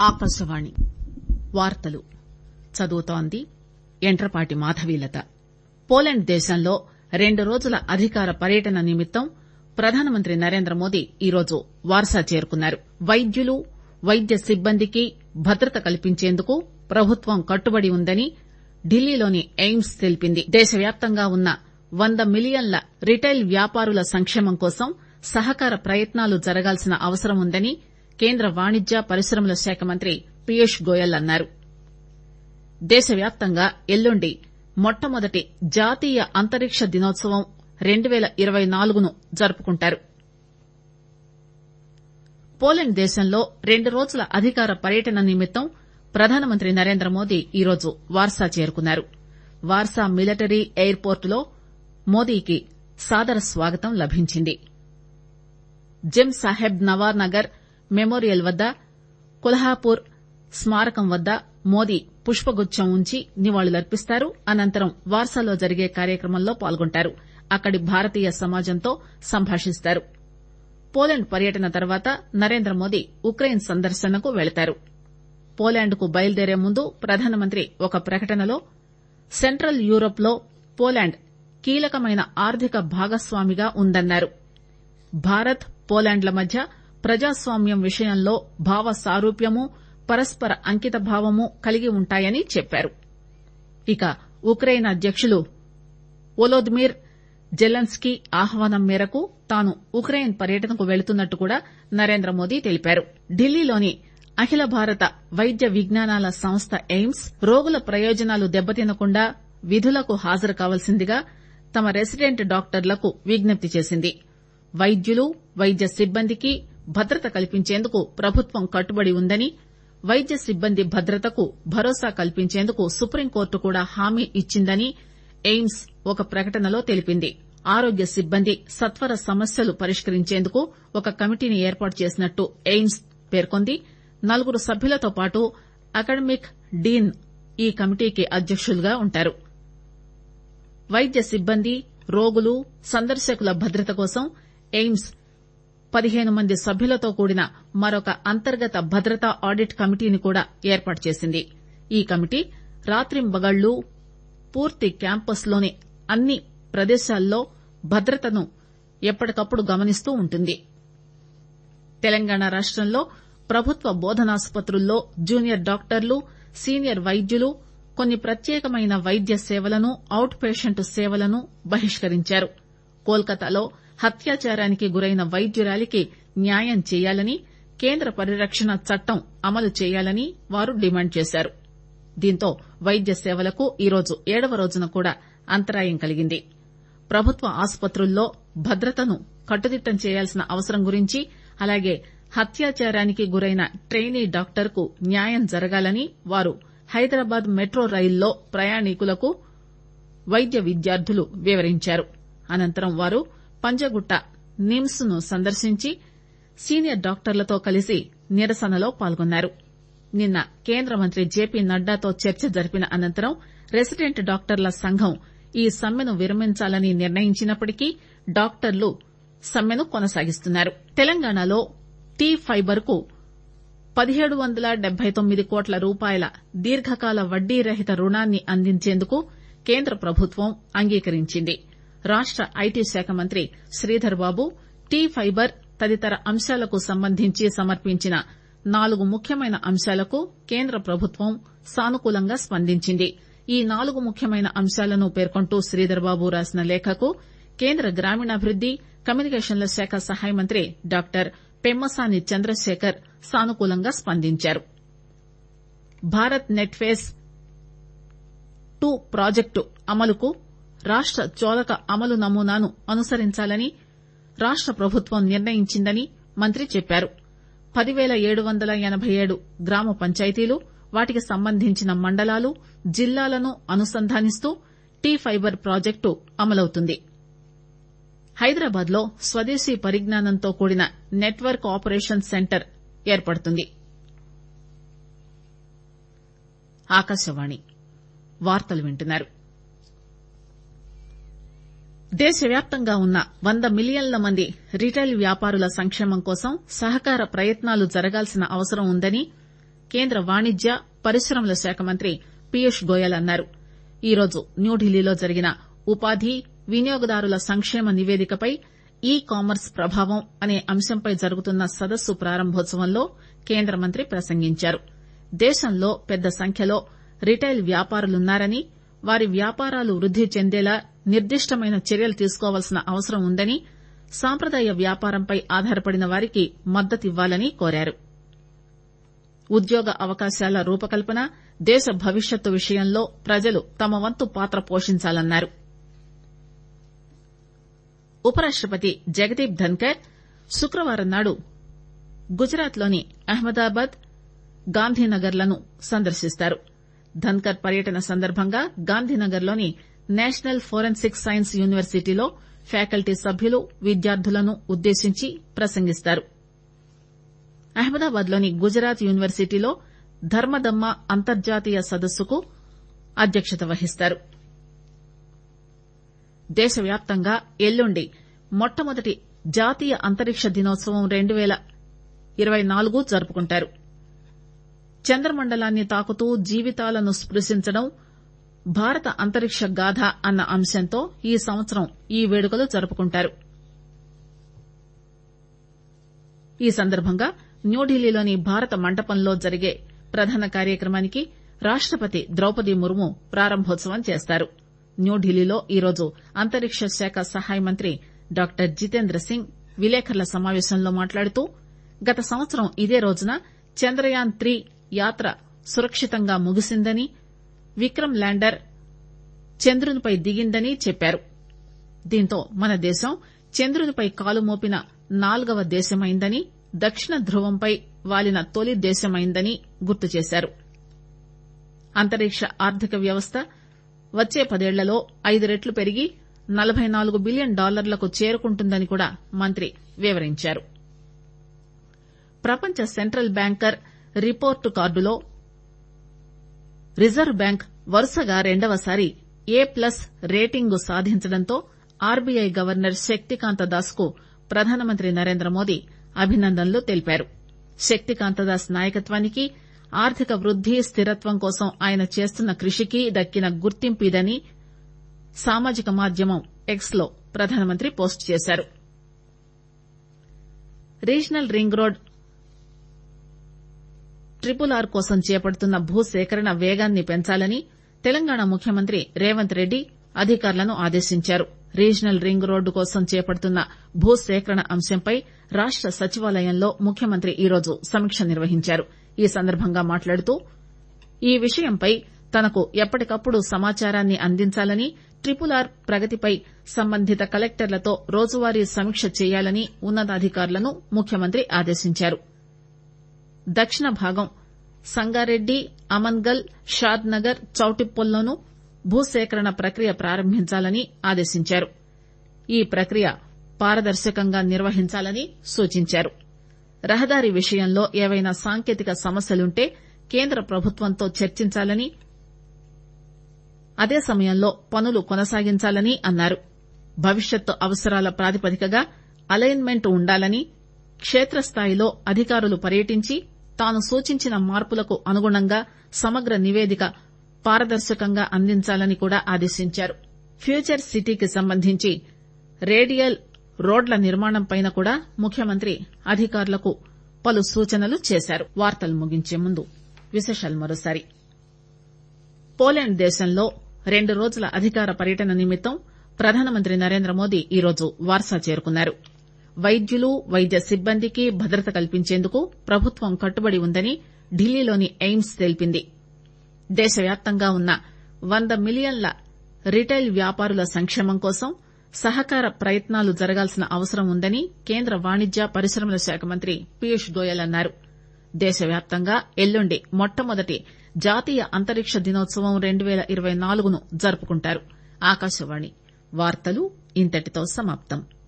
ఆకాశవాణి వార్తలు చదువుతోంది యంట్రపాటి మాధవీలత పోలాండ్ దేశంలో రెండు రోజుల అధికార పర్యటన నిమిత్తం ప్రధానమంత్రి నరేంద్రమోదీ ఈరోజు వార్సా చేరుకున్నారు వైద్యులు వైద్య సిబ్బందికి భద్రత కల్పించేందుకు ప్రభుత్వం కట్టుబడి ఉందని ఢిల్లీలోని ఎయిమ్స్ తెలిపింది దేశవ్యాప్తంగా ఉన్న వంద మిలియన్ల రిటైల్ వ్యాపారుల సంక్షేమం కోసం సహకార ప్రయత్నాలు జరగాల్సిన అవసరం ఉందని కేంద్ర వాణిజ్య పరిశ్రమల శాఖ మంత్రి పీయూష్ గోయల్ అన్నారు దేశవ్యాప్తంగా ఎల్లుండి మొట్టమొదటి జాతీయ అంతరిక్ష దినోత్సవం రెండు పేల ఇరవై నాలుగును జరుపుకుంటారు పోలాండ్ దేశంలో రెండు రోజుల అధికార పర్యటన నిమిత్తం ప్రధానమంత్రి నరేంద్రమోదీ ఈరోజు వార్సా చేరుకున్నారు వార్సా మిలిటరీ ఎయిర్ పోర్ట్ లో మోదీకి సాదర స్వాగతం లభించింది జెమ్ సాహెబ్ నవార్ నగర్ మెమోరియల్ వద్ద కొల్హాపూర్ స్మారకం వద్ద మోదీ పుష్పగుచ్చం ఉంచి నివాళులర్పిస్తారు అనంతరం వార్సాలో జరిగే కార్యక్రమంలో పాల్గొంటారు అక్కడి భారతీయ సమాజంతో సంభాషిస్తారు పోలాండ్ పర్యటన తర్వాత నరేంద్రమోదీ ఉక్రెయిన్ సందర్శనకు వెళతారు పోలాండ్ కు బయలుదేరే ముందు ప్రధానమంత్రి ఒక ప్రకటనలో సెంట్రల్ యూరోప్ లో పోలాండ్ కీలకమైన ఆర్థిక భాగస్వామిగా ఉందన్నారు భారత్ పోలాండ్ల మధ్య ప్రజాస్వామ్యం విషయంలో భావ సారూప్యము పరస్పర అంకితభావము కలిగి ఉంటాయని చెప్పారు ఇక ఉక్రెయిన్ అధ్యకులు వొలోదిమిర్ జెలెన్స్కీ ఆహ్వానం మేరకు తాను ఉక్రెయిన్ పర్యటనకు వెళుతున్నట్టు కూడా నరేంద్రమోదీ తెలిపారు ఢిల్లీలోని అఖిల భారత వైద్య విజ్ఞానాల సంస్థ ఎయిమ్స్ రోగుల ప్రయోజనాలు దెబ్బతినకుండా విధులకు హాజరు కావాల్సిందిగా తమ రెసిడెంట్ డాక్టర్లకు విజ్ఞప్తి చేసింది వైద్యులు వైద్య సిబ్బందికి భద్రత కల్పించేందుకు ప్రభుత్వం కట్టుబడి ఉందని వైద్య సిబ్బంది భద్రతకు భరోసా కల్పించేందుకు సుప్రీంకోర్టు కూడా హామీ ఇచ్చిందని ఎయిమ్స్ ఒక ప్రకటనలో తెలిపింది ఆరోగ్య సిబ్బంది సత్వర సమస్యలు పరిష్కరించేందుకు ఒక కమిటీని ఏర్పాటు చేసినట్టు ఎయిమ్స్ పేర్కొంది నలుగురు సభ్యులతో పాటు అకాడమిక్ డీన్ ఈ కమిటీకి అధ్యకులుగా ఉంటారు వైద్య సిబ్బంది రోగులు సందర్శకుల భద్రత కోసం ఎయిమ్స్ పదిహేను మంది సభ్యులతో కూడిన మరొక అంతర్గత భద్రతా ఆడిట్ కమిటీని కూడా ఏర్పాటు చేసింది ఈ కమిటీ రాత్రింబగళ్లు పూర్తి క్యాంపస్ లోని అన్ని ప్రదేశాల్లో భద్రతను ఎప్పటికప్పుడు గమనిస్తూ ఉంటుంది తెలంగాణ రాష్టంలో ప్రభుత్వ బోధనాసుపత్రుల్లో జూనియర్ డాక్టర్లు సీనియర్ వైద్యులు కొన్ని ప్రత్యేకమైన వైద్య సేవలను అవుట్ పేషెంట్ సేవలను బహిష్కరించారు కోల్కతాలో హత్యాచారానికి గురైన వైద్యురాలికి న్యాయం చేయాలని కేంద్ర పరిరక్షణ చట్టం అమలు చేయాలని వారు డిమాండ్ చేశారు దీంతో వైద్య సేవలకు ఈరోజు ఏడవ రోజున కూడా అంతరాయం కలిగింది ప్రభుత్వ ఆసుపత్రుల్లో భద్రతను కట్టుదిట్టం చేయాల్సిన అవసరం గురించి అలాగే హత్యాచారానికి గురైన ట్రైనీ డాక్టర్ కు న్యాయం జరగాలని వారు హైదరాబాద్ మెట్రో రైల్లో ప్రయాణికులకు వైద్య విద్యార్థులు వివరించారు అనంతరం వారు పంజగుట్ట నిమ్స్ ను సందర్శించి సీనియర్ డాక్టర్లతో కలిసి నిరసనలో పాల్గొన్నారు నిన్న కేంద్ర మంత్రి జేపీ నడ్డాతో చర్చ జరిపిన అనంతరం రెసిడెంట్ డాక్టర్ల సంఘం ఈ సమ్మెను విరమించాలని నిర్ణయించినప్పటికీ డాక్టర్లు సమ్మెను కొనసాగిస్తున్నారు తెలంగాణలో టీ ఫైబర్ కు పదిహేడు వందల డెబ్బై తొమ్మిది కోట్ల రూపాయల దీర్ఘకాల వడ్డీ రహిత రుణాన్ని అందించేందుకు కేంద్ర ప్రభుత్వం అంగీకరించింది రాష్ట ఐటీ శాఖ మంత్రి శ్రీధర్ బాబు టీ ఫైబర్ తదితర అంశాలకు సంబంధించి సమర్పించిన నాలుగు ముఖ్యమైన అంశాలకు కేంద్ర ప్రభుత్వం సానుకూలంగా స్పందించింది ఈ నాలుగు ముఖ్యమైన అంశాలను పేర్కొంటూ శ్రీధర్ బాబు రాసిన లేఖకు కేంద్ర గ్రామీణాభివృద్ది కమ్యూనికేషన్ల శాఖ సహాయ మంత్రి డాక్టర్ పెమ్మసాని చంద్రశేఖర్ సానుకూలంగా స్పందించారు Bharat net phase two project అమలుకు రాష్ట చోదక అమలు నమూనాను అనుసరించాలని రాష్ట ప్రభుత్వం నిర్ణయించిందని మంత్రి చెప్పారు పదివేల ఏడు వందల ఎనబై ఏడు గ్రామ పంచాయతీలు వాటికి సంబంధించిన మండలాలు జిల్లాలను అనుసంధానిస్తూ టీ ఫైబర్ ప్రాజెక్టు అమలవుతుంది హైదరాబాద్ లో స్వదేశీ పరిజ్ఞానంతో కూడిన నెట్వర్క్ ఆపరేషన్ సెంటర్ ఏర్పడుతుంది ఆకాశవాణి వార్తలు వింటున్నారు దేశవ్యాప్తంగా ఉన్న వంద మిలియన్ల మంది రిటైల్ వ్యాపారుల సంక్షేమం కోసం సహకార ప్రయత్నాలు జరగాల్సిన అవసరం ఉందని కేంద్ర వాణిజ్య పరిశ్రమల శాఖ మంత్రి పీయూష్ గోయల్ అన్నారు ఈరోజు న్యూఢిల్లీలో జరిగిన ఉపాధి వినియోగదారుల సంక్షేమ నివేదికపై ఈ కామర్స్ ప్రభావం అనే అంశంపై జరుగుతున్న సదస్సు ప్రారంభోత్సవంలో కేంద్ర మంత్రి ప్రసంగించారు దేశంలో పెద్ద సంఖ్యలో రిటైల్ వ్యాపారులున్నారని వారి వ్యాపారాలు వృద్ది చెందేలా నిర్దిష్టమైన చర్యలు తీసుకోవాల్సిన అవసరం ఉందని సాంప్రదాయ వ్యాపారంపై ఆధారపడిన వారికి మద్దతివ్వాలని కోరారు ఉద్యోగ అవకాశాల రూపకల్పన దేశ భవిష్యత్తు విషయంలో ప్రజలు తమ వంతు పాత్ర పోషించాలన్నారు ఉపరాష్టపతి జగదీప్ ధన్కర్ శుక్రవారం నాడు గుజరాత్ లోని అహ్మదాబాద్ గాంధీనగర్ లను సందర్శిస్తారు ధన్కర్ పర్యటన సందర్భంగా గాంధీనగర్ లోని నేషనల్ ఫోరెన్సిక్ సైన్స్ యూనివర్సిటీలో ఫ్యాకల్టీ సభ్యులు విద్యార్థులను ఉద్దేశించి ప్రసంగిస్తారు అహ్మదాబాద్ లోని గుజరాత్ యూనివర్సిటీలో ధర్మదమ్మ అంతర్జాతీయ సదస్సుకు అధ్యక్షత వహిస్తారు దేశవ్యాప్తంగా ఎల్లుండి మొట్టమొదటి జాతీయ అంతరిక్ష దినోత్సవం రెండు పేల ఇరవై నాలుగు జరుపుకుంటారు చంద్రమండలాన్ని తాకుతూ జీవితాలను స్పృశించడం భారత అంతరిక్ష గాథ అన్న అంశంతో ఈ సంవత్సరం ఈ వేడుకలు జరుపుకుంటారు ఈ సందర్భంగా న్యూఢిల్లీలోని భారత మంటపంలో జరిగే ప్రధాన కార్యక్రమానికి రాష్టపతి ద్రౌపది ముర్ము ప్రారంభోత్సవం చేస్తారు న్యూఢిల్లీలో ఈరోజు అంతరిక్ష శాఖ సహాయ మంత్రి డాక్టర్ జితేంద్ర సింగ్ విలేకరుల సమావేశంలో మాట్లాడుతూ గత సంవత్సరం ఇదే రోజున చంద్రయాన్ త్రీ యాత్ర సురక్షితంగా ముగిసిందని విక్రమ్ ల్యాండర్ చంద్రునిపై దిగిందని చెప్పారు దీంతో మన దేశం చంద్రునిపై కాలు మోపిన నాల్గవ దేశమైందని దక్షిణ ధృవంపై వాలిన తొలి దేశమైందని గుర్తు చేశారు అంతరిక్ష ఆర్థిక వ్యవస్థ వచ్చే పదేళ్లలో ఐదు రెట్లు పెరిగి నలబై నాలుగు బిలియన్ డాలర్లకు చేరుకుంటుందని కూడా మంత్రి వివరించారు ప్రపంచ సెంట్రల్ బ్యాంకర్ రిపోర్టు కార్డులో రిజర్వ్ బ్యాంక్ వరుసగా రెండవసారి ఏ ప్లస్ రేటింగు సాధించడంతో ఆర్బీఐ గవర్నర్ శక్తికాంత దాస్ కు ప్రధానమంత్రి నరేంద్రమోదీ అభినందనలు తెలిపారు శక్తికాంత దాస్ నాయకత్వానికి ఆర్థిక వృద్ది స్థిరత్వం కోసం ఆయన చేస్తున్న కృషికి దక్కిన గుర్తింపు ఇదని సామాజిక మాధ్యమం ఎక్స్ లో ప్రధానమంత్రి పోస్టు చేశారు regional ring road triple R కోసం చేపడుతున్న భూసేకరణ వేగాన్ని పెంచాలని తెలంగాణ ముఖ్యమంత్రి రేవంత్ రెడ్డి అధికారులను ఆదేశించారు రీజనల్ రింగ్ రోడ్డు కోసం చేపడుతున్న భూసేకరణ అంశంపై రాష్ట సచివాలయంలో ముఖ్యమంత్రి ఈరోజు సమీక్ష నిర్వహించారు ఈ సందర్భంగా మాట్లాడుతూ ఈ విషయంపై తనకు ఎప్పటికప్పుడు సమాచారాన్ని అందించాలని ట్రిపుల్ ఆర్ ప్రగతిపై సంబంధిత కలెక్టర్లతో రోజువారీ సమీక్ష చేయాలని ఉన్నతాధికారులను ముఖ్యమంత్రి ఆదేశించారు దక్షిణ భాగం సంగారెడ్డి అమన్గల్ షాద్ నగర్ చౌటిప్పల్లోనూ భూసేకరణ ప్రక్రియ ప్రారంభించాలని ఆదేశించారు ఈ ప్రక్రియ పారదర్శకంగా నిర్వహించాలని సూచించారు రహదారి విషయంలో ఏవైనా సాంకేతిక సమస్యలుంటే కేంద్ర ప్రభుత్వంతో చర్చించాలని అదే సమయంలో పనులు కొనసాగించాలని అన్నారు భవిష్యత్తు అవసరాల ప్రాతిపదికగా అలైన్మెంట్ ఉండాలని కేత్రస్థాయిలో అధికారులు పర్యటించి తాను సూచించిన మార్పులకు అనుగుణంగా సమగ్ర నివేదిక పారదర్శకంగా అందించాలని కూడా ఆదేశించారు ఫ్యూచర్ సిటీకి సంబంధించి రేడియల్ రోడ్ల నిర్మాణంపై కూడా ముఖ్యమంత్రి అధికారులకు పలు సూచనలు చేశారు వార్తలు ముగించే ముందు విశేషాలు మరోసారి పోలాండ్ దేశంలో రెండు రోజుల అధికార పర్యటన నిమిత్తం ప్రధానమంత్రి నరేంద్రమోదీ ఈరోజు వార్సా చేరుకున్నారు వైద్యులు వైద్య సిబ్బందికి భద్రత కల్పించేందుకు ప్రభుత్వం కట్టుబడి ఉందని ఢిల్లీలోని ఎయిమ్స్ తెలిపింది దేశవ్యాప్తంగా ఉన్న వంద మిలియన్ల రిటైల్ వ్యాపారుల సంక్షేమం కోసం సహకార ప్రయత్నాలు జరగాల్సిన అవసరం ఉందని కేంద్ర వాణిజ్య పరిశ్రమల శాఖ మంత్రి పీయూష్ గోయల్ అన్నారు దేశవ్యాప్తంగా ఎల్లుండి మొట్టమొదటి జాతీయ అంతరిక్ష దినోత్సవం రెండు పేల ఇరవై నాలుగును జరుపుకుంటారు ఆకాశవాణి వార్తలు ఇంతటితో సమాప్తం